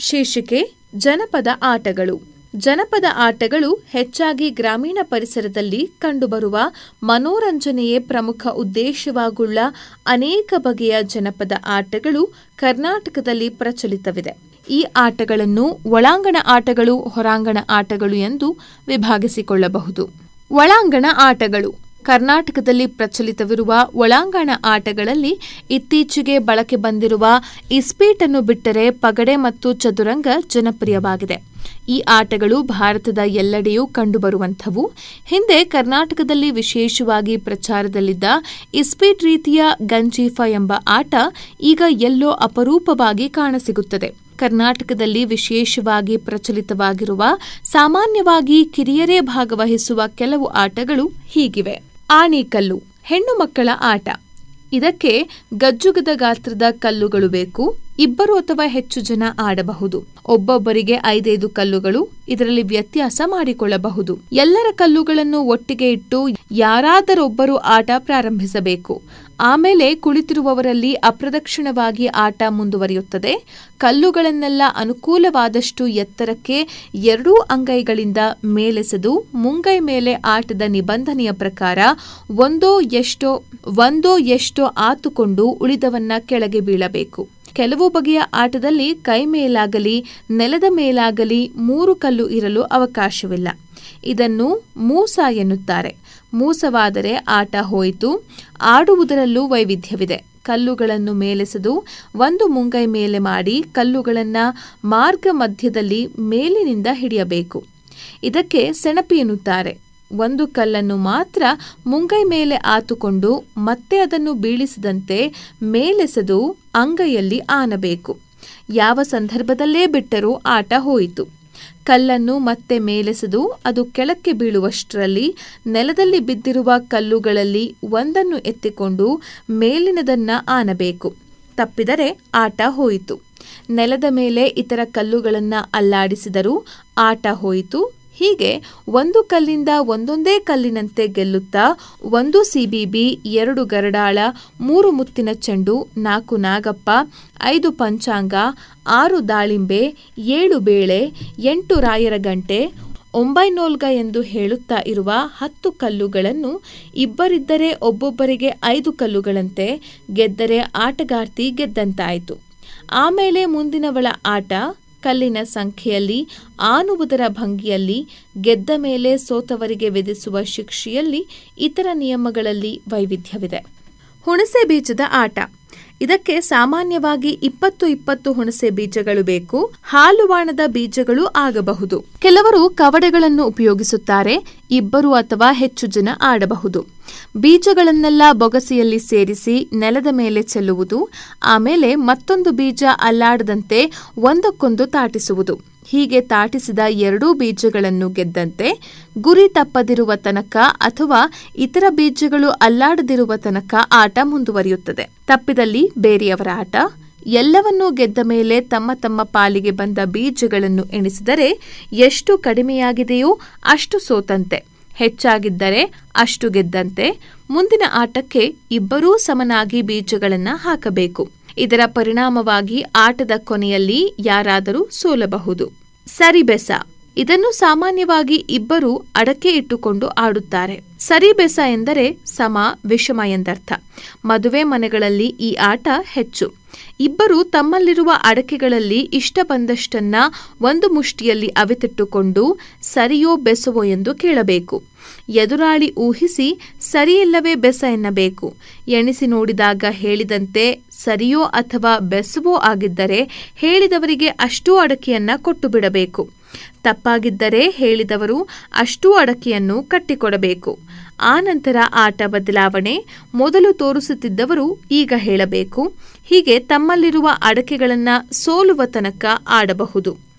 ಶೀರ್ಷಿಕೆ ಜನಪದ ಆಟಗಳು ಜನಪದ ಆಟಗಳು ಹೆಚ್ಚಾಗಿ ಗ್ರಾಮೀಣ ಪರಿಸರದಲ್ಲಿ ಕಂಡುಬರುವ ಮನೋರಂಜನೆಯೇ ಪ್ರಮುಖ ಉದ್ದೇಶವಾಗುಳ್ಳ ಅನೇಕ ಬಗೆಯ ಜನಪದ ಆಟಗಳು ಕರ್ನಾಟಕದಲ್ಲಿ ಪ್ರಚಲಿತವಿದೆ ಈ ಆಟಗಳನ್ನು ಒಳಾಂಗಣ ಆಟಗಳು ಹೊರಾಂಗಣ ಆಟಗಳು ಎಂದು ವಿಭಾಗಿಸಿಕೊಳ್ಳಬಹುದು ಒಳಾಂಗಣ ಆಟಗಳು ಕರ್ನಾಟಕದಲ್ಲಿ ಪ್ರಚಲಿತವಿರುವ ಒಳಾಂಗಣ ಆಟಗಳಲ್ಲಿ ಇತ್ತೀಚೆಗೆ ಬಳಕೆ ಬಂದಿರುವ ಇಸ್ಪೀಟನ್ನು ಬಿಟ್ಟರೆ ಪಗಡೆ ಮತ್ತು ಚದುರಂಗ ಜನಪ್ರಿಯವಾಗಿದೆ ಈ ಆಟಗಳು ಭಾರತದ ಎಲ್ಲೆಡೆಯೂ ಕಂಡುಬರುವಂಥವು ಹಿಂದೆ ಕರ್ನಾಟಕದಲ್ಲಿ ವಿಶೇಷವಾಗಿ ಪ್ರಚಾರದಲ್ಲಿದ್ದ ಇಸ್ಪೀಟ್ ರೀತಿಯ ಗಂಜೀಫ ಎಂಬ ಆಟ ಈಗ ಎಲ್ಲೋ ಅಪರೂಪವಾಗಿ ಕಾಣಸಿಗುತ್ತದೆ ಕರ್ನಾಟಕದಲ್ಲಿ ವಿಶೇಷವಾಗಿ ಪ್ರಚಲಿತವಾಗಿರುವ ಸಾಮಾನ್ಯವಾಗಿ ಕಿರಿಯರೇ ಭಾಗವಹಿಸುವ ಕೆಲವು ಆಟಗಳು ಹೀಗಿವೆ ಆಣಿಕಲ್ಲು ಹೆಣ್ಣು ಮಕ್ಕಳ ಆಟ ಇದಕ್ಕೆ ಗಜ್ಜುಗದ ಗಾತ್ರದ ಕಲ್ಲುಗಳು ಬೇಕು ಇಬ್ಬರು ಅಥವಾ ಹೆಚ್ಚು ಜನ ಆಡಬಹುದು ಒಬ್ಬೊಬ್ಬರಿಗೆ ಐದೈದು ಕಲ್ಲುಗಳು ಇದರಲ್ಲಿ ವ್ಯತ್ಯಾಸ ಮಾಡಿಕೊಳ್ಳಬಹುದು ಎಲ್ಲರ ಕಲ್ಲುಗಳನ್ನು ಒಟ್ಟಿಗೆ ಇಟ್ಟು ಯಾರಾದರೊಬ್ಬರು ಆಟ ಪ್ರಾರಂಭಿಸಬೇಕು ಆಮೇಲೆ ಕುಳಿತಿರುವವರಲ್ಲಿ ಅಪ್ರದಕ್ಷಿಣವಾಗಿ ಆಟ ಮುಂದುವರಿಯುತ್ತದೆ ಕಲ್ಲುಗಳನ್ನೆಲ್ಲ ಅನುಕೂಲವಾದಷ್ಟು ಎತ್ತರಕ್ಕೆ ಎರಡೂ ಅಂಗೈಗಳಿಂದ ಮೇಲೆಸೆದು ಮುಂಗೈ ಮೇಲೆ ಆಟದ ನಿಬಂಧನೆಯ ಪ್ರಕಾರ ಒಂದೋ ಎಷ್ಟೋ ಒಂದೋ ಎಷ್ಟೋ ಆತುಕೊಂಡು ಉಳಿದವನ್ನ ಕೆಳಗೆ ಬೀಳಬೇಕು ಕೆಲವು ಬಗೆಯ ಆಟದಲ್ಲಿ ಕೈ ಮೇಲಾಗಲಿ ನೆಲದ ಮೇಲಾಗಲಿ ಮೂರು ಕಲ್ಲು ಇರಲು ಅವಕಾಶವಿಲ್ಲ ಇದನ್ನು ಮೂಸ ಎನ್ನುತ್ತಾರೆ ಮೂಸವಾದರೆ ಆಟ ಹೋಯಿತು ಆಡುವುದರಲ್ಲೂ ವೈವಿಧ್ಯವಿದೆ ಕಲ್ಲುಗಳನ್ನು ಮೇಲೆಸೆದು ಒಂದು ಮುಂಗೈ ಮೇಲೆ ಮಾಡಿ ಕಲ್ಲುಗಳನ್ನು ಮಾರ್ಗ ಮಧ್ಯದಲ್ಲಿ ಮೇಲಿನಿಂದ ಹಿಡಿಯಬೇಕು ಇದಕ್ಕೆ ಸೆಣಪಿ ಎನ್ನುತ್ತಾರೆ ಒಂದು ಕಲ್ಲನ್ನು ಮಾತ್ರ ಮುಂಗೈ ಮೇಲೆ ಆತುಕೊಂಡು ಮತ್ತೆ ಅದನ್ನು ಬೀಳಿಸಿದಂತೆ ಮೇಲೆಸೆದು ಅಂಗೈಯಲ್ಲಿ ಆನಬೇಕು ಯಾವ ಸಂದರ್ಭದಲ್ಲೇ ಬಿಟ್ಟರೂ ಆಟ ಹೋಯಿತು ಕಲ್ಲನ್ನು ಮತ್ತೆ ಮೇಲೆಸೆದು ಅದು ಕೆಳಕ್ಕೆ ಬೀಳುವಷ್ಟರಲ್ಲಿ ನೆಲದಲ್ಲಿ ಬಿದ್ದಿರುವ ಕಲ್ಲುಗಳಲ್ಲಿ ಒಂದನ್ನು ಎತ್ತಿಕೊಂಡು ಮೇಲಿನದನ್ನ ಆನಬೇಕು ತಪ್ಪಿದರೆ ಆಟ ಹೋಯಿತು ನೆಲದ ಮೇಲೆ ಇತರ ಕಲ್ಲುಗಳನ್ನು ಅಲ್ಲಾಡಿಸಿದರೂ ಆಟ ಹೋಯಿತು ಹೀಗೆ ಒಂದು ಕಲ್ಲಿಂದ ಒಂದೊಂದೇ ಕಲ್ಲಿನಂತೆ ಗೆಲ್ಲುತ್ತಾ ಒಂದು ಸಿಬಿಬಿ ಎರಡು ಗರಡಾಳ ಮೂರು ಮುತ್ತಿನ ಚೆಂಡು ನಾಲ್ಕು ನಾಗಪ್ಪ ಐದು ಪಂಚಾಂಗ ಆರು ದಾಳಿಂಬೆ ಏಳು ಬೇಳೆ ಎಂಟು ರಾಯರ ಗಂಟೆ ಒಂಬೈನೋಲ್ಗ ಎಂದು ಹೇಳುತ್ತಾ ಇರುವ ಹತ್ತು ಕಲ್ಲುಗಳನ್ನು ಇಬ್ಬರಿದ್ದರೆ ಒಬ್ಬೊಬ್ಬರಿಗೆ ಐದು ಕಲ್ಲುಗಳಂತೆ ಗೆದ್ದರೆ ಆಟಗಾರ್ತಿ ಗೆದ್ದಂತಾಯಿತು ಆಮೇಲೆ ಮುಂದಿನವಳ ಆಟ ಕಲ್ಲಿನ ಸಂಖ್ಯೆಯಲ್ಲಿ ಆನುವುದರ ಭಂಗಿಯಲ್ಲಿ ಗೆದ್ದ ಮೇಲೆ ಸೋತವರಿಗೆ ವಿಧಿಸುವ ಶಿಕ್ಷೆಯಲ್ಲಿ ಇತರ ನಿಯಮಗಳಲ್ಲಿ ವೈವಿಧ್ಯವಿದೆ ಹುಣಸೆ ಬೀಜದ ಆಟ ಇದಕ್ಕೆ ಸಾಮಾನ್ಯವಾಗಿ ಇಪ್ಪತ್ತು ಇಪ್ಪತ್ತು ಹುಣಸೆ ಬೀಜಗಳು ಬೇಕು ಹಾಲುವಾಣದ ಬೀಜಗಳು ಆಗಬಹುದು ಕೆಲವರು ಕವಡೆಗಳನ್ನು ಉಪಯೋಗಿಸುತ್ತಾರೆ ಇಬ್ಬರು ಅಥವಾ ಹೆಚ್ಚು ಜನ ಆಡಬಹುದು ಬೀಜಗಳನ್ನೆಲ್ಲ ಬೊಗಸೆಯಲ್ಲಿ ಸೇರಿಸಿ ನೆಲದ ಮೇಲೆ ಚೆಲ್ಲುವುದು ಆಮೇಲೆ ಮತ್ತೊಂದು ಬೀಜ ಅಲ್ಲಾಡದಂತೆ ಒಂದಕ್ಕೊಂದು ತಾಟಿಸುವುದು ಹೀಗೆ ತಾಟಿಸಿದ ಎರಡೂ ಬೀಜಗಳನ್ನು ಗೆದ್ದಂತೆ ಗುರಿ ತಪ್ಪದಿರುವ ತನಕ ಅಥವಾ ಇತರ ಬೀಜಗಳು ಅಲ್ಲಾಡದಿರುವ ತನಕ ಆಟ ಮುಂದುವರಿಯುತ್ತದೆ ತಪ್ಪಿದಲ್ಲಿ ಬೇರೆಯವರ ಆಟ ಎಲ್ಲವನ್ನೂ ಗೆದ್ದ ಮೇಲೆ ತಮ್ಮ ತಮ್ಮ ಪಾಲಿಗೆ ಬಂದ ಬೀಜಗಳನ್ನು ಎಣಿಸಿದರೆ ಎಷ್ಟು ಕಡಿಮೆಯಾಗಿದೆಯೋ ಅಷ್ಟು ಸೋತಂತೆ ಹೆಚ್ಚಾಗಿದ್ದರೆ ಅಷ್ಟು ಗೆದ್ದಂತೆ ಮುಂದಿನ ಆಟಕ್ಕೆ ಇಬ್ಬರೂ ಸಮನಾಗಿ ಬೀಜಗಳನ್ನು ಹಾಕಬೇಕು ಇದರ ಪರಿಣಾಮವಾಗಿ ಆಟದ ಕೊನೆಯಲ್ಲಿ ಯಾರಾದರೂ ಸೋಲಬಹುದು ಸರಿಬೆಸ ಇದನ್ನು ಸಾಮಾನ್ಯವಾಗಿ ಇಬ್ಬರು ಅಡಕೆ ಇಟ್ಟುಕೊಂಡು ಆಡುತ್ತಾರೆ ಸರಿಬೆಸ ಎಂದರೆ ಸಮ ವಿಷಮ ಎಂದರ್ಥ ಮದುವೆ ಮನೆಗಳಲ್ಲಿ ಈ ಆಟ ಹೆಚ್ಚು ಇಬ್ಬರು ತಮ್ಮಲ್ಲಿರುವ ಅಡಕೆಗಳಲ್ಲಿ ಇಷ್ಟ ಬಂದಷ್ಟನ್ನ ಒಂದು ಮುಷ್ಟಿಯಲ್ಲಿ ಅವಿತಿಟ್ಟುಕೊಂಡು ಸರಿಯೋ ಬೆಸವೋ ಎಂದು ಕೇಳಬೇಕು ಎದುರಾಳಿ ಊಹಿಸಿ ಸರಿಯಿಲ್ಲವೇ ಬೆಸ ಎನ್ನಬೇಕು ಎಣಿಸಿ ನೋಡಿದಾಗ ಹೇಳಿದಂತೆ ಸರಿಯೋ ಅಥವಾ ಬೆಸವೋ ಆಗಿದ್ದರೆ ಹೇಳಿದವರಿಗೆ ಅಷ್ಟೂ ಅಡಕೆಯನ್ನ ಕೊಟ್ಟು ಬಿಡಬೇಕು ತಪ್ಪಾಗಿದ್ದರೆ ಹೇಳಿದವರು ಅಷ್ಟೂ ಅಡಕೆಯನ್ನು ಕಟ್ಟಿಕೊಡಬೇಕು ಆ ನಂತರ ಆಟ ಬದಲಾವಣೆ ಮೊದಲು ತೋರಿಸುತ್ತಿದ್ದವರು ಈಗ ಹೇಳಬೇಕು ಹೀಗೆ ತಮ್ಮಲ್ಲಿರುವ ಅಡಕೆಗಳನ್ನು ಸೋಲುವ ತನಕ ಆಡಬಹುದು